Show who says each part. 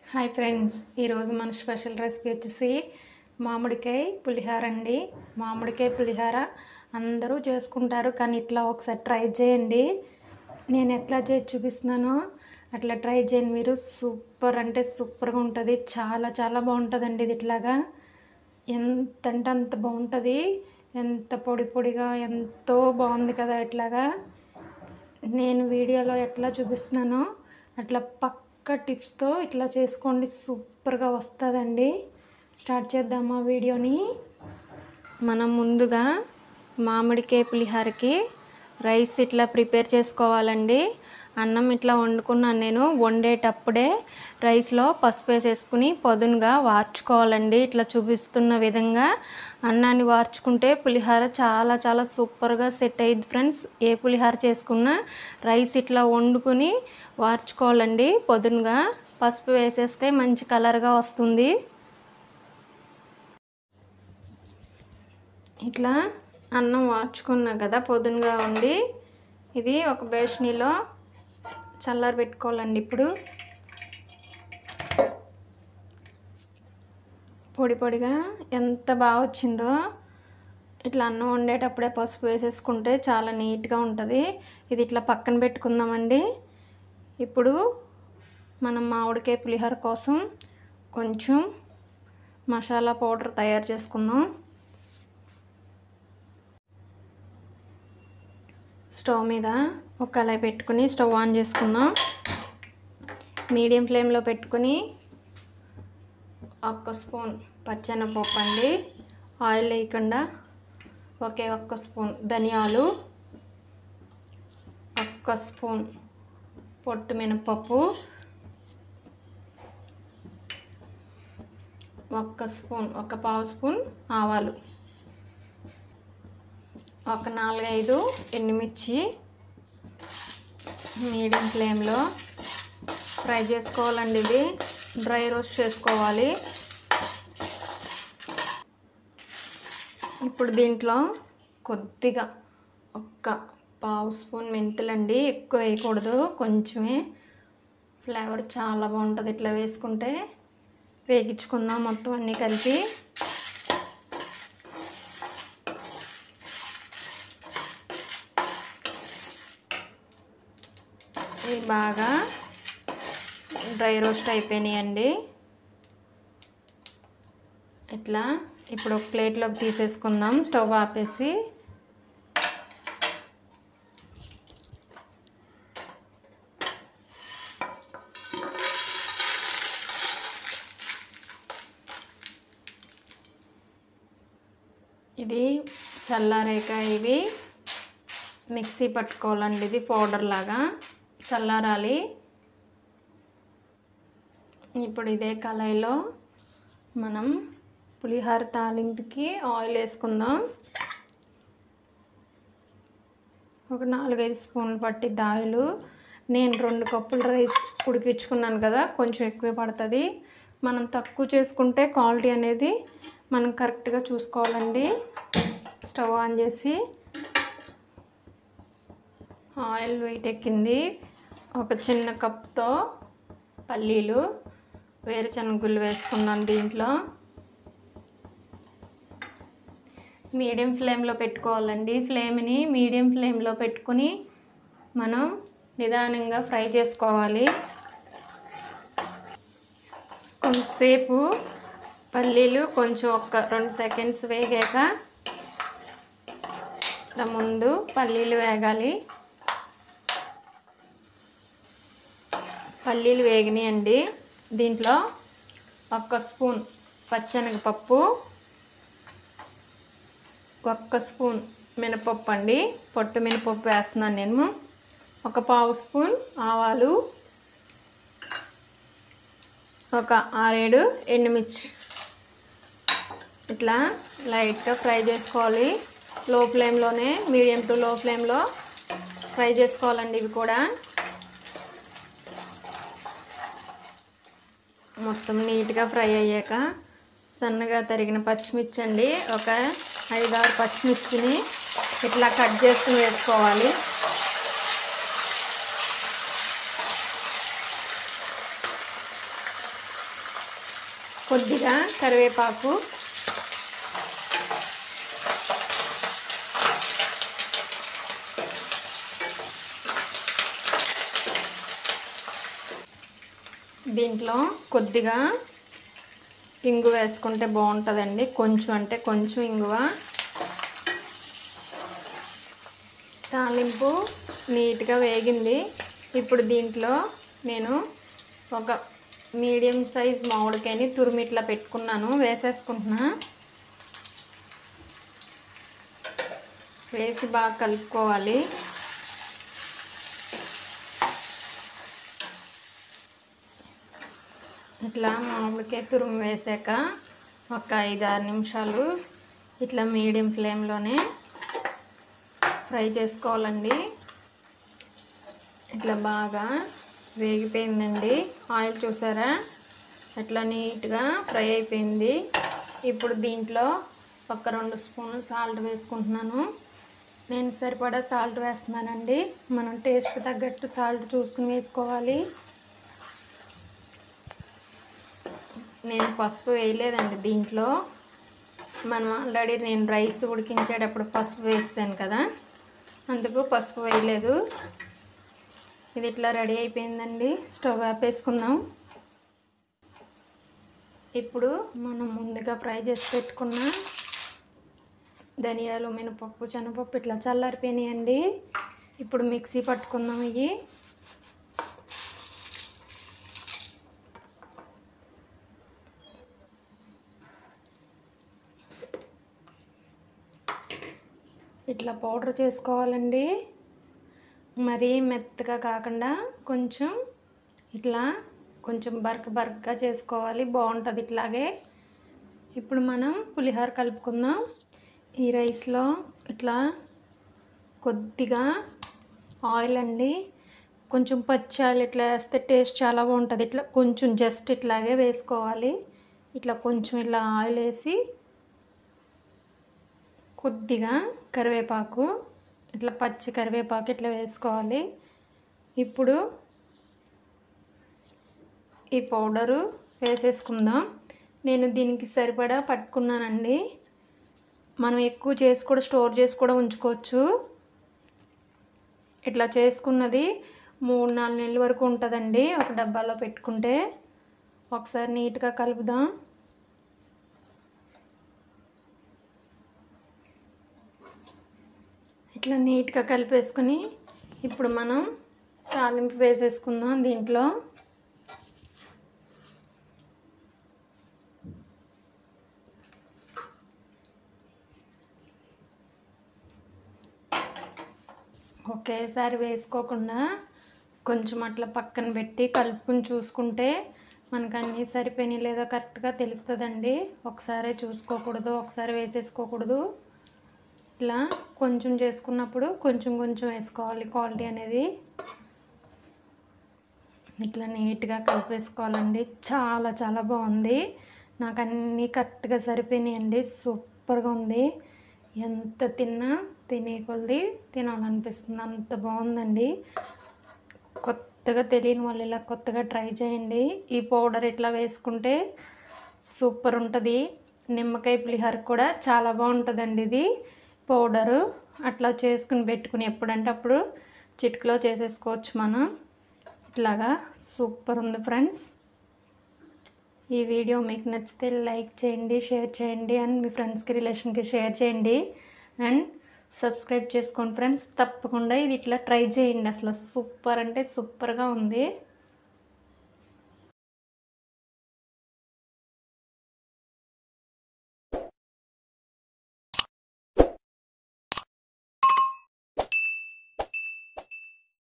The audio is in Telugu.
Speaker 1: హాయ్ ఫ్రెండ్స్ ఈరోజు మన స్పెషల్ రెసిపీ వచ్చేసి మామిడికాయ పులిహోర అండి మామిడికాయ పులిహోర అందరూ చేసుకుంటారు కానీ ఇట్లా ఒకసారి ట్రై చేయండి నేను ఎట్లా చేసి చూపిస్తున్నానో అట్లా ట్రై చేయండి మీరు సూపర్ అంటే సూపర్గా ఉంటుంది చాలా చాలా బాగుంటుందండి ఇది ఇట్లాగా ఎంత అంటే అంత బాగుంటుంది ఎంత పొడి పొడిగా ఎంతో బాగుంది కదా ఇట్లాగా నేను వీడియోలో ఎట్లా చూపిస్తున్నానో అట్లా పక్క టిప్స్తో ఇట్లా చేసుకోండి సూపర్గా వస్తుందండి స్టార్ట్ చేద్దామా వీడియోని మనం ముందుగా మామిడికాయ పులిహోరకి రైస్ ఇట్లా ప్రిపేర్ చేసుకోవాలండి అన్నం ఇట్లా వండుకున్నాను నేను వండేటప్పుడే రైస్లో పసుపు వేసేసుకుని పదునుగా వార్చుకోవాలండి ఇట్లా చూపిస్తున్న విధంగా అన్నాన్ని వార్చుకుంటే పులిహోర చాలా చాలా సూపర్గా సెట్ అయ్యిద్ది ఫ్రెండ్స్ ఏ పులిహోర చేసుకున్నా రైస్ ఇట్లా వండుకుని వార్చుకోవాలండి పొదునుగా పసుపు వేసేస్తే మంచి కలర్గా వస్తుంది ఇట్లా అన్నం వార్చుకున్నా కదా పొదునుగా ఉండి ఇది ఒక బేషనీలో చల్లారి పెట్టుకోవాలండి ఇప్పుడు పొడి పొడిగా ఎంత బాగా వచ్చిందో ఇట్లా అన్నం వండేటప్పుడే పసుపు వేసేసుకుంటే చాలా నీట్గా ఉంటుంది ఇది ఇట్లా పక్కన పెట్టుకుందామండి ఇప్పుడు మనం మామిడికాయ పులిహోర కోసం కొంచెం మసాలా పౌడర్ తయారు చేసుకుందాం స్టవ్ మీద ఒక కళాయి పెట్టుకుని స్టవ్ ఆన్ చేసుకుందాం మీడియం ఫ్లేమ్లో పెట్టుకుని ఒక్క స్పూన్ పచ్చెనపప్పు అండి ఆయిల్ వేయకుండా ఒకే ఒక్క స్పూన్ ధనియాలు ఒక్క స్పూన్ పొట్టు మినపప్పు ఒక్క స్పూన్ ఒక పావు స్పూన్ ఆవాలు ఒక నాలుగైదు ఎండుమిర్చి మీడియం ఫ్లేమ్లో ఫ్రై చేసుకోవాలండి ఇది డ్రై రోస్ట్ చేసుకోవాలి ఇప్పుడు దీంట్లో కొద్దిగా ఒక్క పావు స్పూన్ మెంతులండి ఎక్కువ వేయకూడదు కొంచెమే ఫ్లేవర్ చాలా బాగుంటుంది ఇట్లా వేసుకుంటే వేగించుకుందాం మొత్తం అన్నీ కలిపి ఇవి బాగా డ్రై రోస్ట్ అయిపోయినాయండి ఇట్లా ఇప్పుడు ఒక ప్లేట్లోకి తీసేసుకుందాం స్టవ్ ఆపేసి ఇది చల్లారేక ఇవి మిక్సీ పట్టుకోవాలండి ఇది పౌడర్ లాగా చల్లారాలి ఇప్పుడు ఇదే కళాయిలో మనం పులిహోర తాలింపుకి ఆయిల్ వేసుకుందాం ఒక నాలుగైదు స్పూన్లు పట్టిద్ది ఆయిల్ నేను రెండు కప్పులు రైస్ ఉడికించుకున్నాను కదా కొంచెం ఎక్కువే పడుతుంది మనం తక్కువ చేసుకుంటే క్వాలిటీ అనేది మనం కరెక్ట్గా చూసుకోవాలండి స్టవ్ ఆన్ చేసి ఆయిల్ వెయిట్ ఎక్కింది ఒక చిన్న కప్తో పల్లీలు వేరుశనగుళ్ళు వేసుకున్నాను దీంట్లో మీడియం ఫ్లేమ్లో పెట్టుకోవాలండి ఫ్లేమ్ని మీడియం ఫ్లేమ్లో పెట్టుకుని మనం నిదానంగా ఫ్రై చేసుకోవాలి కొంతసేపు పల్లీలు కొంచెం ఒక రెండు సెకండ్స్ వేగాక ఇట్లా ముందు పల్లీలు వేగాలి పల్లీలు వేగినాయండి దీంట్లో ఒక్క స్పూన్ పచ్చెనగపప్పు ఒక్క స్పూన్ మినపప్పు అండి పొట్టు మినపప్పు వేస్తున్నాను నేను ఒక పావు స్పూన్ ఆవాలు ఒక ఆరేడు ఎండుమిర్చి ఇట్లా లైట్గా ఫ్రై చేసుకోవాలి లో ఫ్లేమ్లోనే మీడియం టు లో ఫ్లేమ్లో ఫ్రై చేసుకోవాలండి ఇవి కూడా మొత్తం నీట్గా ఫ్రై అయ్యాక సన్నగా తరిగిన పచ్చిమిర్చి అండి ఒక ఐదారు పచ్చిమిర్చిని ఇట్లా కట్ చేసుకుని వేసుకోవాలి కొద్దిగా కరివేపాకు దీంట్లో కొద్దిగా ఇంగు వేసుకుంటే బాగుంటుందండి కొంచెం అంటే కొంచెం ఇంగువ తాలింపు నీట్గా వేగింది ఇప్పుడు దీంట్లో నేను ఒక మీడియం సైజ్ మామిడికాయని తురిమిట్లా పెట్టుకున్నాను వేసేసుకుంటున్నా వేసి బాగా కలుపుకోవాలి ఇట్లా మామిడికాయ తురుము వేసాక ఒక ఐదు ఆరు నిమిషాలు ఇట్లా మీడియం ఫ్లేమ్లోనే ఫ్రై చేసుకోవాలండి ఇట్లా బాగా వేగిపోయిందండి ఆయిల్ చూసారా అట్లా నీట్గా ఫ్రై అయిపోయింది ఇప్పుడు దీంట్లో ఒక రెండు స్పూన్లు సాల్ట్ వేసుకుంటున్నాను నేను సరిపడా సాల్ట్ వేస్తున్నానండి మనం టేస్ట్ తగ్గట్టు సాల్ట్ చూసుకుని వేసుకోవాలి నేను పసుపు వేయలేదండి దీంట్లో మనం ఆల్రెడీ నేను రైస్ ఉడికించేటప్పుడు పసుపు వేసాను కదా అందుకు పసుపు వేయలేదు ఇది ఇట్లా రెడీ అయిపోయిందండి స్టవ్ ఆపేసుకుందాం ఇప్పుడు మనం ముందుగా ఫ్రై చేసి పెట్టుకున్న ధనియాలు మినపప్పు శనగపప్పు ఇట్లా చల్లారిపోయినాయండి ఇప్పుడు మిక్సీ పట్టుకుందాం ఇవి ఇట్లా పౌడర్ చేసుకోవాలండి మరీ మెత్తగా కాకుండా కొంచెం ఇట్లా కొంచెం బరక బరకగా చేసుకోవాలి బాగుంటుంది ఇట్లాగే ఇప్పుడు మనం పులిహోర కలుపుకుందాం ఈ రైస్లో ఇట్లా కొద్దిగా ఆయిల్ అండి కొంచెం పచ్చాలు ఇట్లా వేస్తే టేస్ట్ చాలా బాగుంటుంది ఇట్లా కొంచెం జస్ట్ ఇట్లాగే వేసుకోవాలి ఇట్లా కొంచెం ఇట్లా ఆయిల్ వేసి కొద్దిగా కరివేపాకు ఇట్లా పచ్చి కరివేపాకు ఇట్లా వేసుకోవాలి ఇప్పుడు ఈ పౌడరు వేసేసుకుందాం నేను దీనికి సరిపడా పట్టుకున్నానండి మనం ఎక్కువ చేసి కూడా స్టోర్ చేసి కూడా ఉంచుకోవచ్చు ఇట్లా చేసుకున్నది మూడు నాలుగు నెలల వరకు ఉంటుందండి ఒక డబ్బాలో పెట్టుకుంటే ఒకసారి నీట్గా కలుపుదాం ఇట్లా నీట్గా కలిపేసుకుని ఇప్పుడు మనం తాలింపు వేసేసుకుందాం దీంట్లో ఒకేసారి వేసుకోకుండా కొంచెం అట్లా పక్కన పెట్టి కలుపుకుని చూసుకుంటే మనకు అన్నీ సరిపోయినాయి లేదో కరెక్ట్గా తెలుస్తుందండి ఒకసారి చూసుకోకూడదు ఒకసారి వేసేసుకోకూడదు ఇట్లా కొంచెం చేసుకున్నప్పుడు కొంచెం కొంచెం వేసుకోవాలి క్వాలిటీ అనేది ఇట్లా నీట్గా కలిపేసుకోవాలండి చాలా చాలా బాగుంది నాకు అన్నీ కరెక్ట్గా సరిపోయినాయండి సూపర్గా ఉంది ఎంత తిన్నా తినే కొలది తినాలనిపిస్తుంది అంత బాగుందండి కొత్తగా తెలియని వాళ్ళు ఇలా కొత్తగా ట్రై చేయండి ఈ పౌడర్ ఇట్లా వేసుకుంటే సూపర్ ఉంటుంది నిమ్మకాయ పులిహోర కూడా చాలా బాగుంటుందండి ఇది పౌడరు అట్లా చేసుకుని పెట్టుకుని ఎప్పుడంటే అప్పుడు చిటికలో చేసేసుకోవచ్చు మనం ఇట్లాగా సూపర్ ఉంది ఫ్రెండ్స్ ఈ వీడియో మీకు నచ్చితే లైక్ చేయండి షేర్ చేయండి అండ్ మీ ఫ్రెండ్స్కి రిలేషన్కి షేర్ చేయండి అండ్ సబ్స్క్రైబ్ చేసుకోండి ఫ్రెండ్స్ తప్పకుండా ఇది ఇట్లా ట్రై చేయండి అసలు సూపర్ అంటే సూపర్గా ఉంది